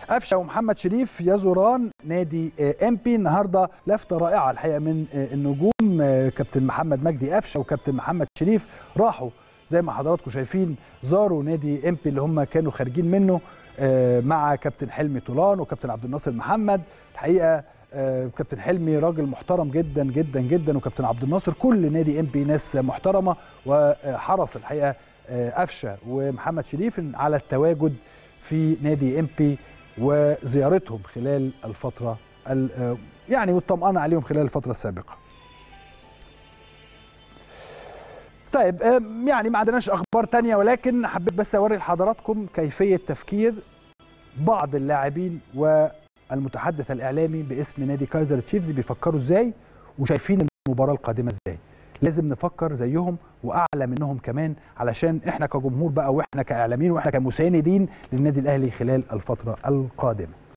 قفشه ومحمد شريف يزوران نادي ام بي النهارده لفته رائعه الحقيقه من النجوم كابتن محمد مجدي قفشه وكابتن محمد شريف راحوا زي ما حضراتكم شايفين زاروا نادي ام بي اللي هم كانوا خارجين منه مع كابتن حلمي طولان وكابتن عبد الناصر محمد الحقيقه كابتن حلمي راجل محترم جدا جدا جدا وكابتن عبد الناصر كل نادي ام بي ناس محترمه وحرص الحقيقه قفشه ومحمد شريف على التواجد في نادي ام بي وزيارتهم خلال الفتره يعني والطمأنة عليهم خلال الفتره السابقه. طيب يعني ما عندناش اخبار تانية ولكن حبيت بس اوري لحضراتكم كيفيه تفكير بعض اللاعبين والمتحدث الاعلامي باسم نادي كايزر تشيفز بيفكروا ازاي وشايفين المباراه القادمه ازاي. لازم نفكر زيهم واعلى منهم كمان علشان احنا كجمهور بقى واحنا كاعلاميين واحنا كمساندين للنادي الاهلي خلال الفتره القادمه